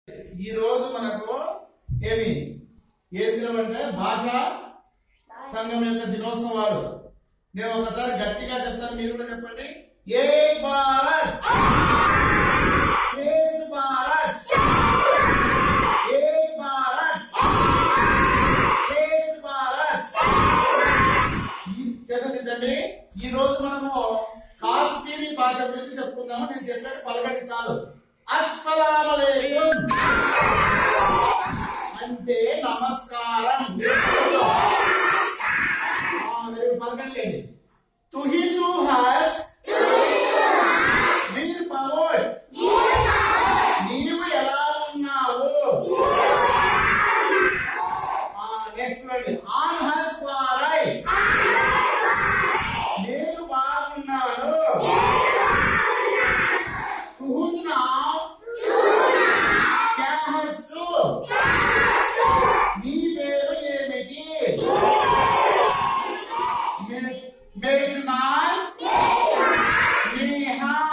ఈ రోజు మనకు ఏమి ఏ దినం అంటే భాష సంఘం యొక్క దినోత్సవాలు నేను ఒకసారి గట్టిగా చెప్తాను మీరు కూడా చెప్పండి ఏ భారత్ శ్రేష్ఠ భారత్ ఏ భారత్ శ్రేష్ఠ భారత్ ఈ చదివించండి ఈ రోజు మనము కాశ్మీరీ భాష గురించి చెప్పుకుందాము నేను చెప్పినట్టు పలకండి చాలు అస్సలామలైకుం అంటే నమస్కారం ఆ, మీరు పలకండి తుహి చూ హస్ వీర్ పవర్ నీవు ఎలా ఉన్నావు నెక్స్ట్ వర్డ్ ఆన్ హస్ వారై నేను బాగున్నాను కుహుత్ నావ్ క్యా హస్ తు నీ పేరు ఏమిటి మే- మేఘనాథ్ నేహా